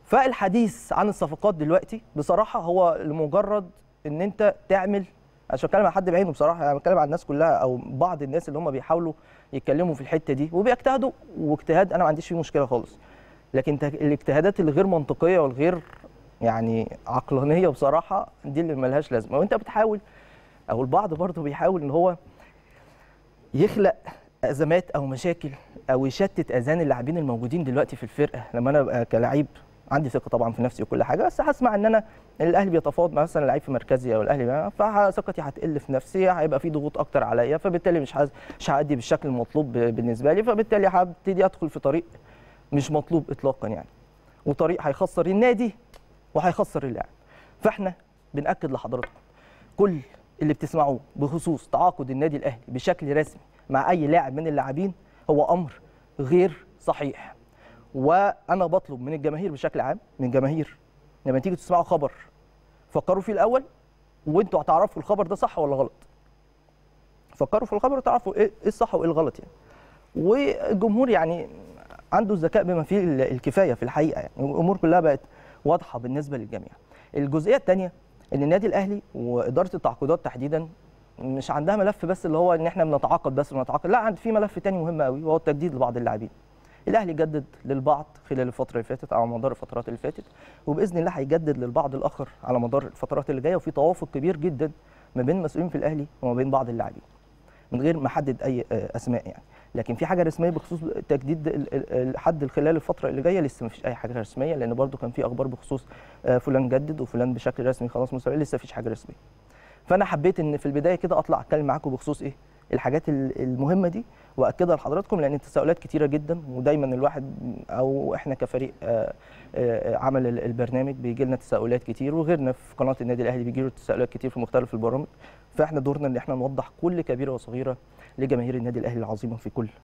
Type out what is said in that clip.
فالحديث عن الصفقات دلوقتي بصراحه هو لمجرد ان انت تعمل عشان بتكلم عن حد بعينه بصراحه انا بتكلم عن الناس كلها او بعض الناس اللي هم بيحاولوا يتكلموا في الحته دي وبيجتهدوا واجتهاد انا ما عنديش فيه مشكله خالص لكن تج- الاجتهادات الغير منطقيه والغير يعني عقلانيه بصراحه دي اللي ملهاش لازمه وانت بتحاول او البعض برضه بيحاول ان هو يخلق ازمات او مشاكل او يشتت اذهان اللاعبين الموجودين دلوقتي في الفرقه لما انا ابقى كلاعب عندي ثقه طبعا في نفسي وكل حاجه بس هسمع ان انا الاهلي بيتفاوض مع مثلا لعيب في مركزي او الاهلي فثقتي هتقل في نفسي هيبقى في ضغوط اكتر عليا فبالتالي مش هز- مش هادي بالشكل المطلوب ب- بالنسبه لي فبالتالي هبتدي ادخل في طريق مش مطلوب اطلاقا يعني وطريق هيخسر النادي وهيخسر اللاعب فاحنا بناكد لحضراتكم كل اللي بتسمعوه بخصوص تعاقد النادي الاهلي بشكل رسمي مع اي لاعب من اللاعبين هو امر غير صحيح وانا بطلب من الجماهير بشكل عام من الجماهير لما تيجي تسمعوا خبر فكروا فيه الاول وانتوا هتعرفوا الخبر ده صح ولا غلط فكروا في الخبر وتعرفوا ايه إيه الصح وايه الغلط يعني والجمهور يعني عنده الذكاء بما فيه ال- الكفايه في الحقيقه يعني الامور كلها بقت واضحه بالنسبه للجميع الجزئيه الثانيه ان النادي الاهلي واداره التعاقدات تحديدا مش عندها ملف بس اللي هو ان احنا بنتعاقد بس بنتعاقد لا عند في ملف تاني مهم قوي وهو التجديد لبعض اللاعبين الاهلي جدد للبعض خلال الفتره اللي فاتت او على مدار الفترات اللي فاتت وباذن الله هيجدد للبعض الاخر على مدار الفترات اللي جايه وفي توافق كبير جدا ما بين المسؤولين في الاهلي وما بين بعض اللاعبين من غير ما احدد اي آه، اسماء يعني لكن في حاجه رسميه بخصوص تجديد ال- ال- الحد خلال الفتره اللي جايه لسه ما فيش اي حاجه رسميه لان برضو كان في اخبار بخصوص آه، فلان جدد وفلان بشكل رسمي خلاص مستوى لسه ما فيش حاجه رسميه فانا حبيت ان في البدايه كده اطلع اتكلم معاكم بخصوص ايه الحاجات ال- المهمه دي واكدها لحضراتكم لان التساؤلات كتيره جدا ودايما الواحد او احنا كفريق آه، آه، عمل ال- البرنامج بيجي لنا تساؤلات كتير وغيرنا في قناه النادي الاهلي بيجي له تساؤلات كتير في مختلف البرامج فاحنا دورنا ان احنا نوضح كل كبيره وصغيره لجماهير النادي الاهلي العظيمه في كل